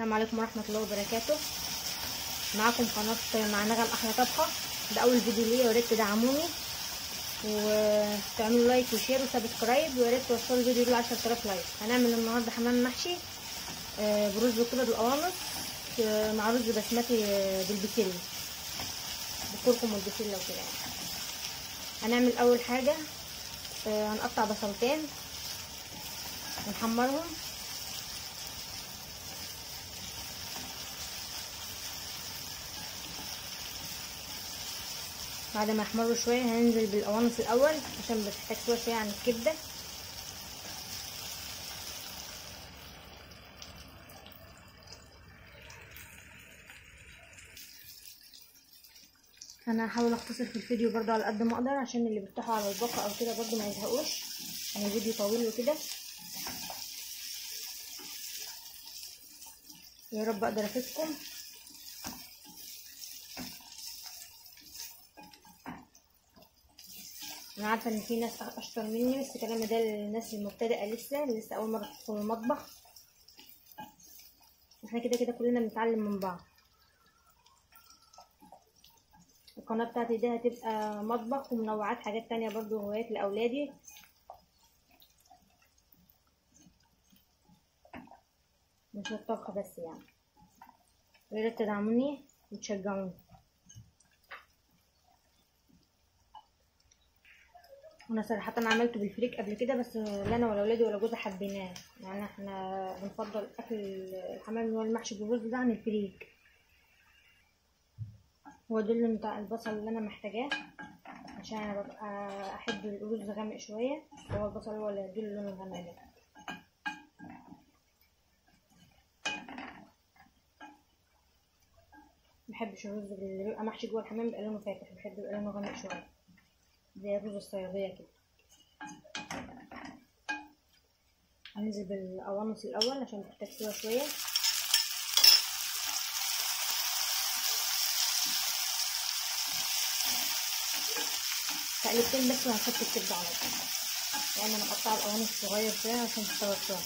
السلام عليكم ورحمة الله وبركاته معاكم قناة مع نغم أحلى طبخة ده أول فيديو ليا وياريت تدعموني وتعملوا لايك وشير وسبسكرايب وياريت توصلوا الفيديو ده لعشرة آلاف لايك هنعمل النهاردة حمام محشي آه، برز وكبد القوانص آه، مع رز بسمتي آه، بالبسلة بالكركم والبسلة وكده يعني هنعمل أول حاجة آه، هنقطع بصلتين ونحمرهم بعد ما يحمروا شويه هننزل بالقوانص الاول عشان بتحتاج سوا شويه عن الكبده انا هحاول اختصر في الفيديو برضو على قد ما اقدر عشان اللي بيفتحوا على الباقه او كده برضو ما يزهقوش يعني الفيديو طويل وكده يا رب اقدر افيدكم انا عارفه ان في ناس اشطر مني بس الكلام ده للناس المبتدئه لسه اللي لسه اول مره تدخل المطبخ احنا كده كده كلنا بنتعلم من بعض القناه بتاعتي دي هتبقى مطبخ ومنوعات حاجات تانية برضو هوايات لاولادي مش الطبخ بس يعني وياريت تدعموني وتشجعوني انا صراحه عملته بالفريك قبل كده بس لا انا ولا ولادي ولا جوزي حبيناه يعني احنا بنفضل اكل الحمام اللي هو المحشي بالرز ده عن الفريك هو ده اللي بتاع البصل اللي انا محتاجاه عشان انا ببقى احب الرز غامق شويه هو البصل هو اللي يديله اللون الغامق ده محبش الرز اللي بيبقى محشي جوه الحمام بيبقى لونه فاتح بحب يبقى لونه غامق شويه زي الرز الصيادية كده هننزل بالقوانص الأول عشان تحتاج سوا شوية تقلبتين بس وهنحط الكبدة على طول لأن أنا مقطعة القوانص صغير شوية عشان تستوي بسرعة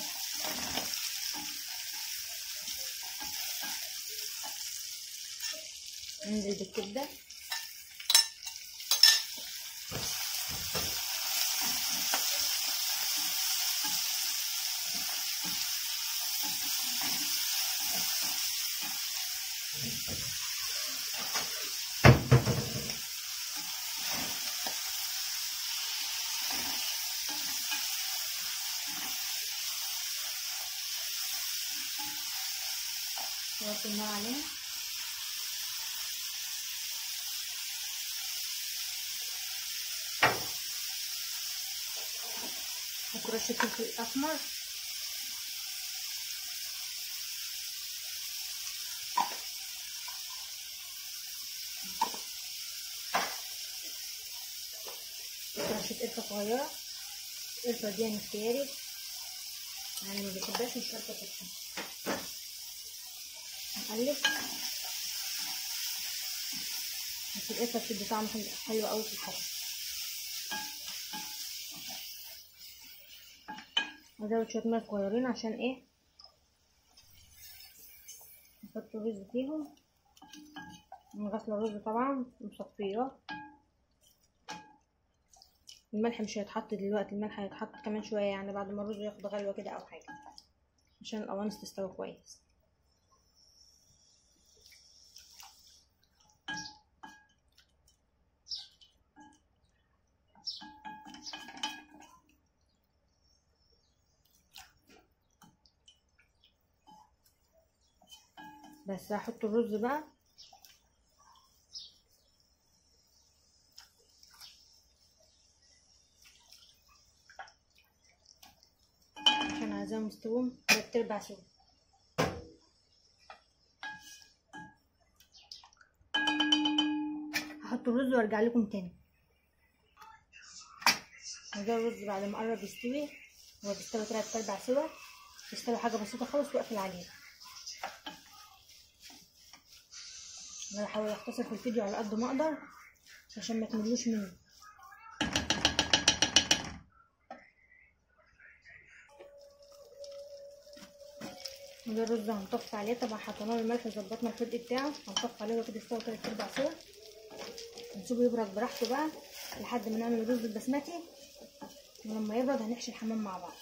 ننزل بالكبده نوطي النار عليها وكرشة فلفل أسمر رشة قرفة صغيرة القرفة دي أنا اختياري يعني ما بحبهاش مش شرط تكون نقلب بس القرفة بتدي طعم حلو أوي في الحشو ازود شويه ميه صغيرين عشان ايه نحط الرز فيهم من غسل الرز طبعا مصفيه الملح مش هيتحط دلوقتي الملح هيتحط كمان شويه يعني بعد ما الرز ياخد غلوه كده او حاجه عشان القوانص تستوي كويس بس هحط الرز بقى عشان عايزاهم يستووا تلات ارباع سوا هحط الرز وارجع لكم تاني ده الرز بعد ما قرب يستوي هو بيستوي تلات ارباع سوا يستوي حاجه بسيطه خالص واقفل عليه انا بحاول اختصر في الفيديو على قد ما اقدر عشان ما تملوش مني وده الرز هنطفي عليه طبعا حطينا له الملح وظبطنا الحدق بتاعه هنطفي عليه كده يستوي تلات ارباع سوا نسيبه يبرد براحته بقى لحد ما نعمل الرز البسمتي ولما يبرد هنحشي الحمام مع بعض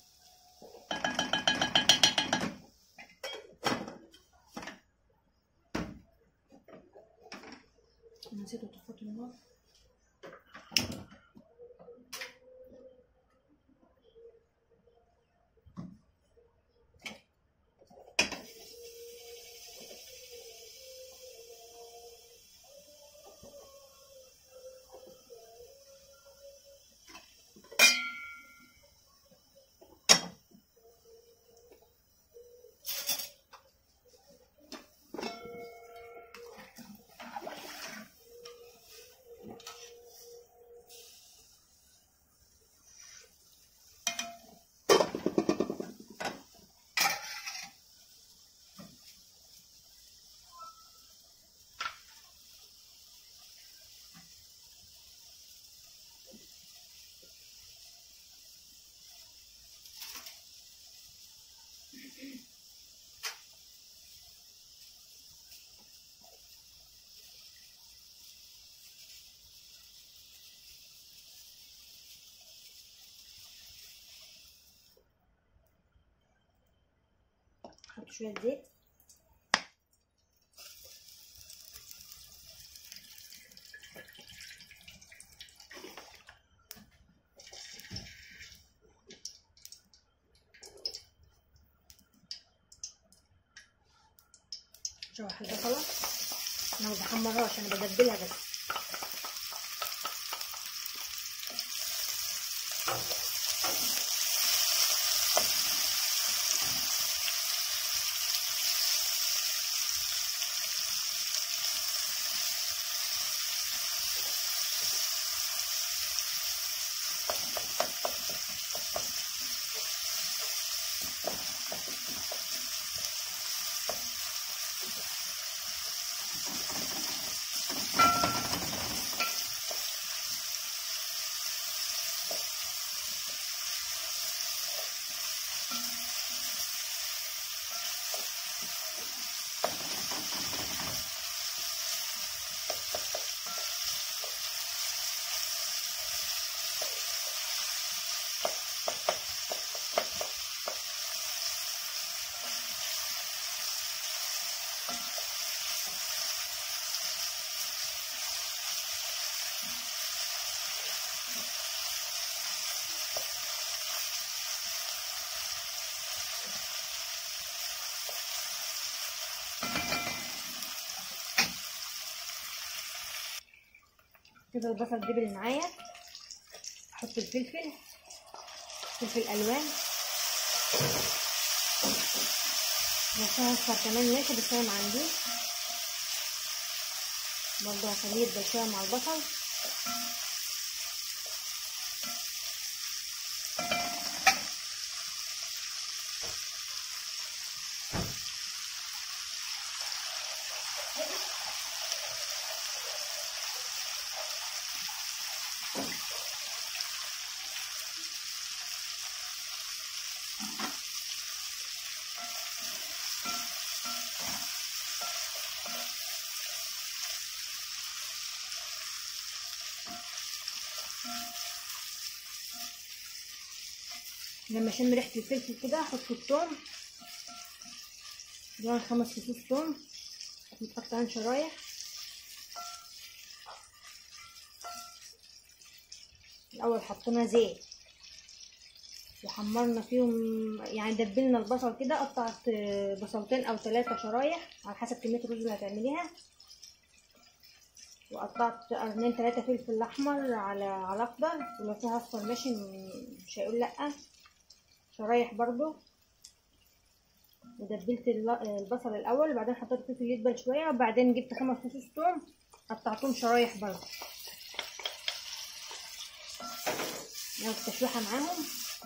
نسيت طفيت النار احط شويه زيت شوح البصله انا ما بحمرهاش انا بدبلها بس كده البصل دبل معايا احط الفلفل فلفل الوان بس اصفر كمان ماشي بس انا ما عنديش برضه هخليه يدبل شويه مع البصل لما اشم ريحه الفلفل كده احط الثوم ده خمس فصوص ثوم متقطعين شرايح الاول حطينا زيت وحمرنا فيهم يعني دبلنا البصل كده قطعت بصلتين او ثلاثة شرايح على حسب كمية الرز اللي هتعمليها وقطعت قرنين ثلاثة فلفل احمر على على اخضر ولو فيها اصفر ماشي مش هيقول لا شرايح برضو ودبلت البصل الاول وبعدين حطيت فلفل يدبل شويه وبعدين جبت خمس فصوص ثوم قطعتهم شرايح برضو ناخد تشويحه معاهم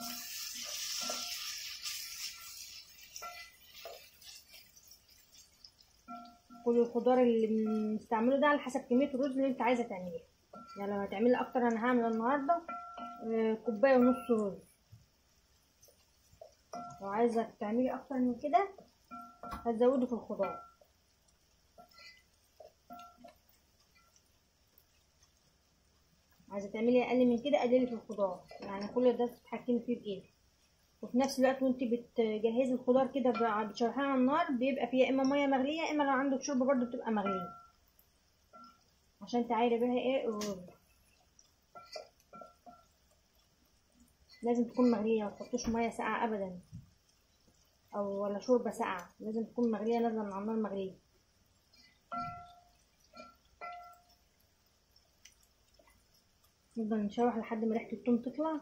كل الخضار اللي بنستعمله ده على حسب كميه الرز اللي انت عايزه تعمليها يعني لو هتعملي اكتر انا هعمل النهارده كوبايه ونص رز لو عايزه تعملي اكتر من كده هتزودي في الخضار عايزه تعملي اقل من كده قللي في الخضار يعني كل ده تتحكمي فيه بايدك وفي نفس الوقت وانت بتجهزي الخضار كده ب- بتشرحيه على النار بيبقى فيها اما ميه مغليه اما لو عندك شوربه برضو بتبقى مغليه عشان تعايري بيها ايه الرز لازم تكون مغليه ما تحطوش ميه ساقعه ابدا او ولا شوربه ساقعه لازم تكون مغليه نازله من على النار مغليه نفضل نشوح لحد ما ريحه التوم تطلع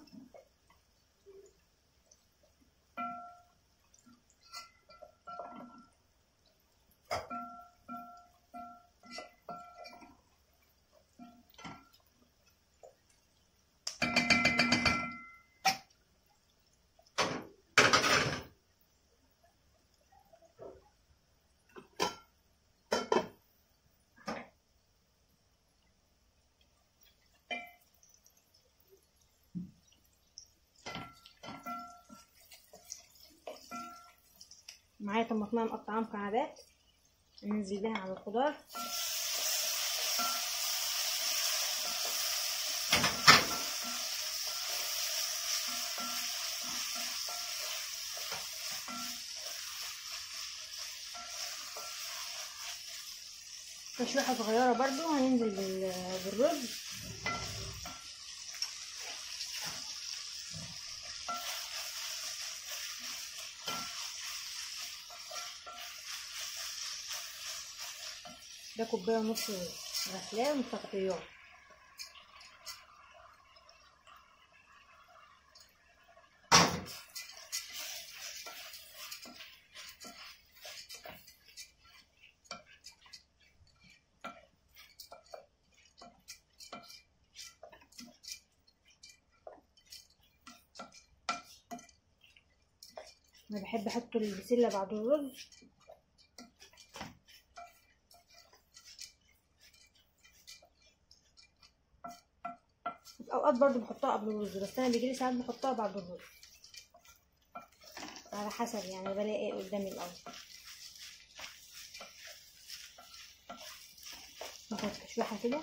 معايا طماطمية مقطعة مكعبات ننزل بيها على الخضار تشويحة صغيرة برضو هننزل بال- بالرز ده كوباية ونص غسلاه ومتغطياه انا بحب احط البسله بعد الرز في اوقات برضو بحطها قبل الرز بس انا بيجيلي ساعات بحطها بعد الرز على حسب يعني بلاقي ايه قدامي الاول ناخد تشويحه كده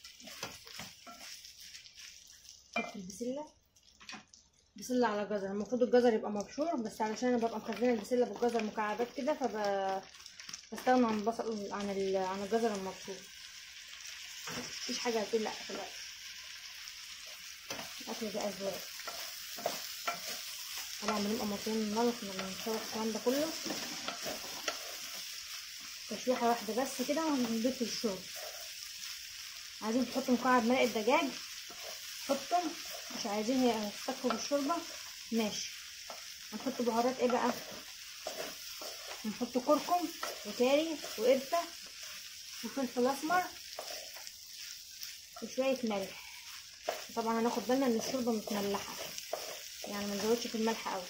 نحط البسله بسله على جزر المفروض الجزر يبقى مبشور بس علشان انا ببقى مخزنه البسله بالجزر مكعبات كده فب بستغنى عن البصل عن ال... عن الجزر المبشور مفيش حاجه هتقول لا في الاكل الاكل ده اذواق طبعا بنبقى مطفيين النار واحنا بنشوح الكلام ده كله تشويحه واحده بس كده وهنضيف الشرب عايزين تحطوا مكعب مرقه دجاج حطوا مش عايزين يستكفوا بالشوربه ماشي هنحط بهارات ايه بقى هنحط كركم وكاري وقرفه وفلفل اسمر وشويه ملح طبعا هناخد بالنا ان الشوربه متملحه يعني ما نزودش في الملح قوي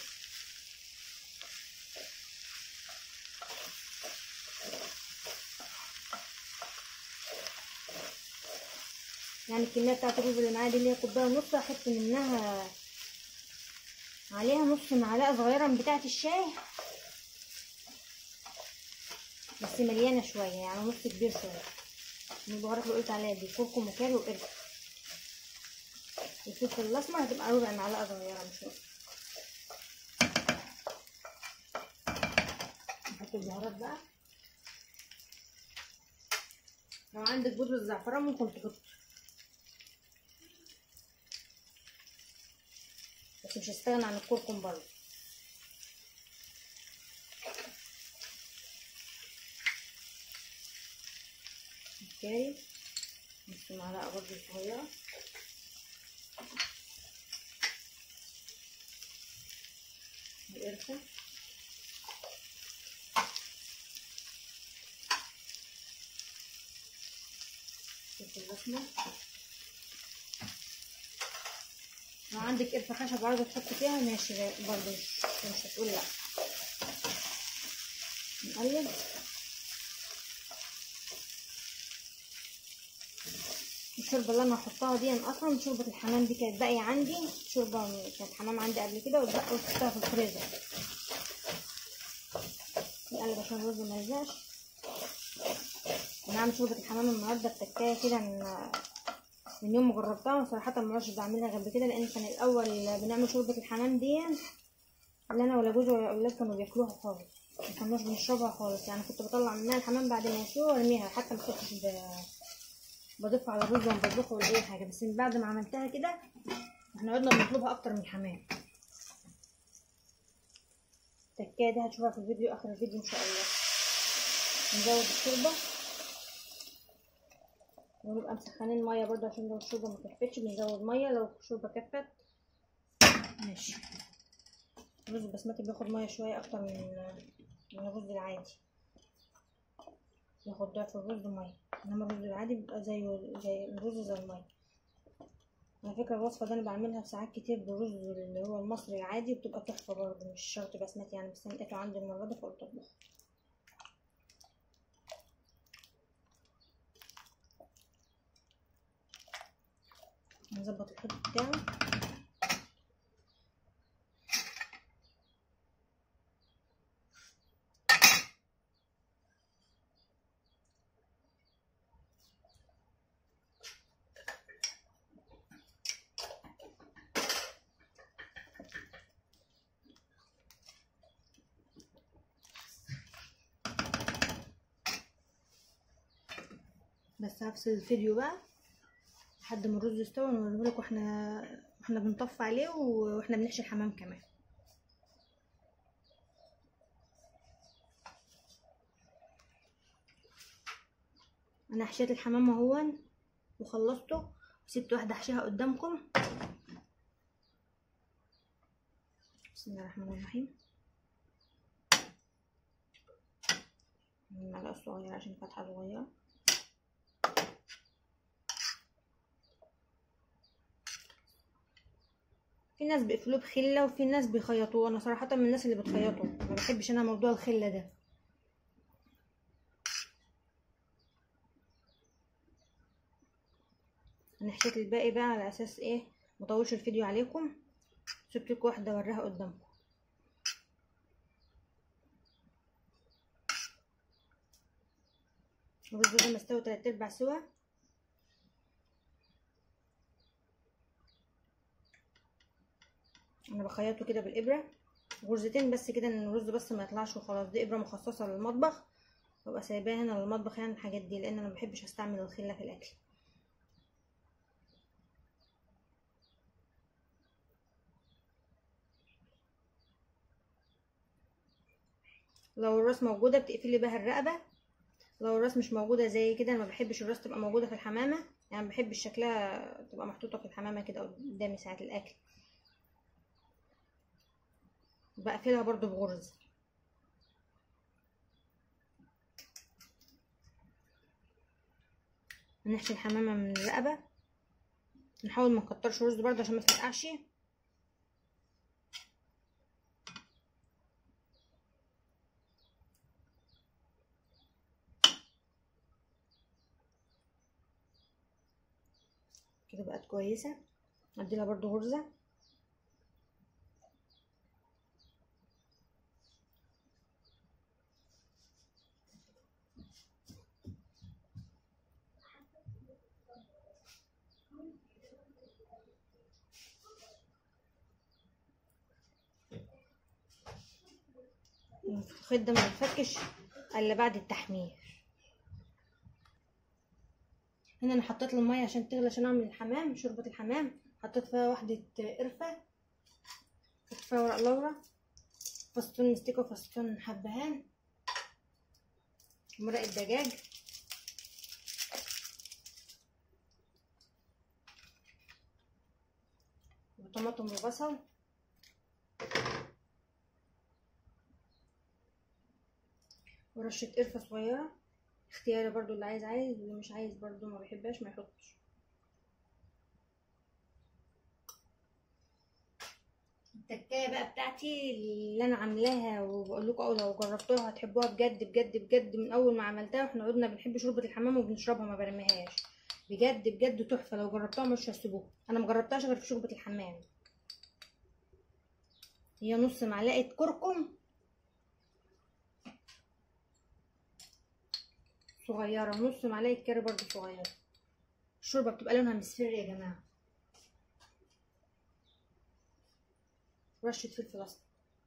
يعني الكميه بتاعت الرز اللي معايا دي اللي هي كوبايه ونص هحط منها عليها نص معلقه صغيره من بتاعه الشاي بس مليانه شويه يعني نص كبير شويه من البهارات اللي قلت عليها دي كركم وكاري وقرفه الفلفل الاسمر هتبقى ربع معلقه صغيره مش نص نحط البهارات بقى لو عندك بودرة الزعفران ممكن تحط بس مش هستغنى عن الكركم برضه الكاري نص معلقة برضه صغيرة القرفة فلفل الأسمر لو عندك قرفة خشب عايزة تحط فيها ماشي برضه مش مش هتقول لا نقلب الشوربة اللي انا هحطها دي أنا اصلا شوربة الحمام دي كانت باقية عندي شوربة كانت حمام عندي قبل كده واتبقى وحطها في الفريزر نقلب عشان الرز ما يلزقش انا هعمل شوربه الحمام النهارده بتكايه كده من من يوم ما جربتها صراحه ما عرفتش بعملها قبل كده لان كان الاول بنعمل شوربه الحمام دي اللي انا ولا جوزي ولا الاولاد كانوا بياكلوها خالص ما كناش بنشربها خالص يعني كنت بطلع منها الحمام بعد ما يسلوه وارميها حتى ما كنتش بضيفها على الرز ولا بطبخه ولا اي حاجه بس من بعد ما عملتها كده احنا قعدنا بنطلبها اكتر من الحمام التكايه دي هتشوفها في الفيديو اخر الفيديو ان شاء الله نزود الشوربه ونبقى مسخنين ميه برضه عشان لو الشوربه ما كفتش بنزود ميه لو الشوربه كفت ماشي الرز البسمتي بياخد ميه شويه اكتر من من الرز العادي ياخد ضعف الرز ميه انما الرز العادي بيبقى زيه زي الرز زي الميه على فكره الوصفه دي انا بعملها ساعات كتير بالرز اللي هو المصري العادي وبتبقى تحفه برضه مش شرط بسمتي يعني بس انا لقيته عندي المره دي فقلت اطبخه نظبط الحب بتاعه بس هفصل الفيديو بقى لحد ما الرز يستوي ونوريهولك واحنا واحنا بنطفي عليه واحنا بنحشي الحمام كمان انا حشيت الحمام اهون وخلصته وسبت واحده احشيها قدامكم بسم الله الرحمن الرحيم معلقه صغيره عشان فتحه صغيره في ناس بيقفلوه بخله وفي ناس بيخيطوه انا صراحه من الناس اللي بتخيطه ما بحبش انا موضوع الخله ده انا حشيت الباقي بقى على اساس ايه مطولش الفيديو عليكم سبت لكم واحده اوريها قدامكم الرز ده مستوي تلات ارباع سوا انا بخيطه كده بالابره غرزتين بس كده ان الرز بس ما يطلعش وخلاص دي ابره مخصصه للمطبخ ببقى سايباها هنا للمطبخ يعني الحاجات دي لان انا ما بحبش استعمل الخله في الاكل لو الراس موجوده بتقفلي بها الرقبه لو الراس مش موجوده زي كده انا ما بحبش الراس تبقى موجوده في الحمامه يعني ما بحبش شكلها تبقى محطوطه في الحمامه كده قدامي ساعه الاكل بقفلها برضو بغرز هنحشي الحمامه من الرقبه نحاول ما نكترش رز برضو عشان ما تفرقعش كده بقت كويسه اديلها برضو غرزه الخيط ده ما يتفكش الا بعد التحمير هنا انا حطيت له الميه عشان تغلي عشان اعمل الحمام شوربه الحمام حطيت فيها واحده قرفه حطيت فيها ورق لورا فستون مستيكه وفستون حبهان مرق الدجاج وطماطم وبصل ورشة قرفة صغيرة اختياري برضو اللي عايز عايز واللي مش عايز برضو ما بيحبهاش ما يحطش التكايه بقى بتاعتي اللي انا عاملاها وبقول لكم لو جربتوها هتحبوها بجد بجد بجد من اول ما عملتها واحنا قلنا بنحب شوربه الحمام وبنشربها ما برميهاش بجد بجد تحفه لو جربتوها مش هتسيبوها انا ما جربتهاش غير في شوربه الحمام هي نص معلقه كركم صغيره ونص معلقه كاري برضو صغيره الشوربه بتبقى لونها مصفر يا جماعه رشه فلفل اسمر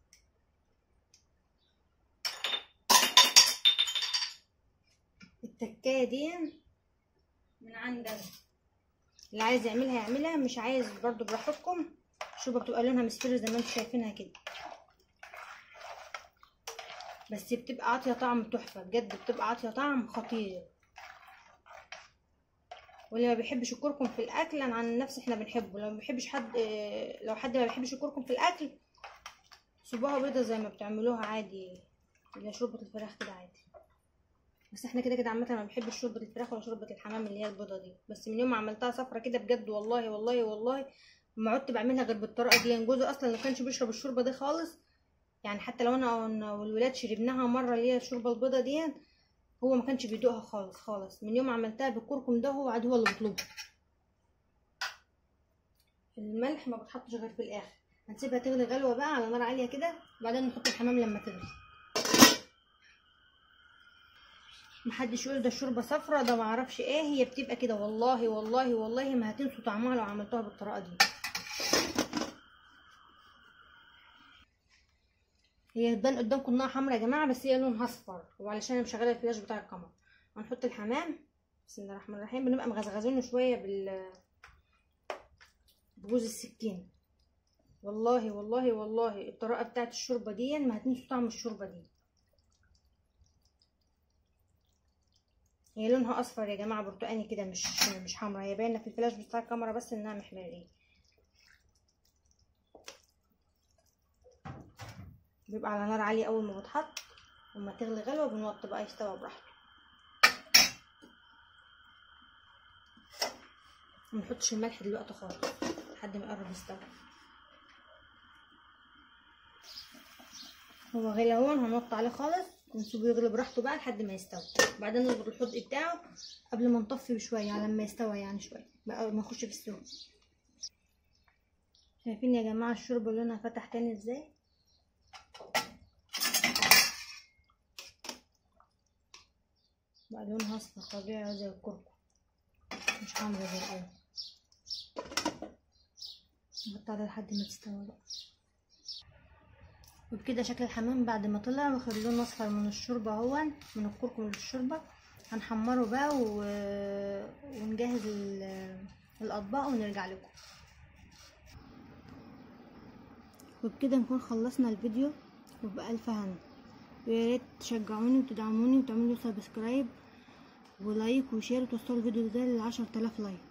التكايه دي من عندنا اللي عايز يعملها يعملها مش عايز برضو براحتكم الشوربه بتبقى لونها مصفر زي ما انتم شايفينها كده بس بتبقى عاطيه طعم تحفه بجد بتبقى عاطيه طعم خطير واللي ما بيحبش الكركم في الاكل انا عن نفسي احنا بنحبه لو ما بيحبش حد اه لو حد ما بيحبش الكركم في الاكل سيبوها بيضه زي ما بتعملوها عادي زي شوربه الفراخ كده عادي بس احنا كده كده عامه ما بنحبش شوربه الفراخ ولا شوربه الحمام اللي هي البيضه دي بس من يوم ما عملتها صفرة كده بجد والله والله والله ما عدت بعملها غير بالطريقه دي لان جوزي اصلا ما كانش بيشرب الشوربه دي خالص يعني حتى لو انا والولاد شربناها مره اللي هي الشوربه البيضه دي هو ما كانش بيدوقها خالص خالص من يوم ما عملتها بالكركم ده هو عاد هو اللي بيطلبها الملح ما بتحطش غير في الاخر هنسيبها تغلي غلوه بقى على نار عاليه كده وبعدين نحط الحمام لما تغلي محدش يقول ده الشوربه صفرة ده معرفش ايه هي بتبقى كده والله والله والله ما هتنسوا طعمها لو عملتوها بالطريقه دي هي تبان قدامكم انها حمرا يا جماعه بس هي لونها اصفر وعلشان انا مشغله الفلاش بتاع الكاميرا هنحط الحمام بسم الله الرحمن الرحيم بنبقى مغزغزينه شويه بال بجوز السكين والله والله والله الطريقه بتاعت الشوربه دي ما هتنسوا طعم الشوربه دي هي لونها اصفر يا جماعه برتقاني كده مش مش حمرا هي باينه في الفلاش بتاع الكاميرا بس انها محمريه بيبقى على نار عاليه اول ما بتحط لما تغلي غلوه بنوطي بقى يستوى براحته منحطش الملح دلوقتي خالص لحد ما يقرب يستوي هو غلي اهون هنوطي عليه خالص ونسيبه يغلي براحته بقى لحد ما يستوي بعدين نظبط الحدق بتاعه قبل ما نطفي بشويه على ما يستوي يعني شويه بقى ما يخش في السوا شايفين يا جماعه الشوربه لونها فتح تاني ازاي بقى لونها اصفر طبيعي زي الكركم مش حمرا زي الاول نحط عليها لحد ما تستوي بقى وبكده شكل الحمام بعد ما طلع واخد لون اصفر من الشوربه اهو من الكركم اللي في الشوربه هنحمره بقى و... ونجهز الاطباق ونرجع لكم وبكده نكون خلصنا الفيديو وبألف هنا ويا ريت تشجعوني وتدعموني وتعملوا سبسكرايب ولايك وشير وتوصلوا الفيديو ده لعشرة آلاف لايك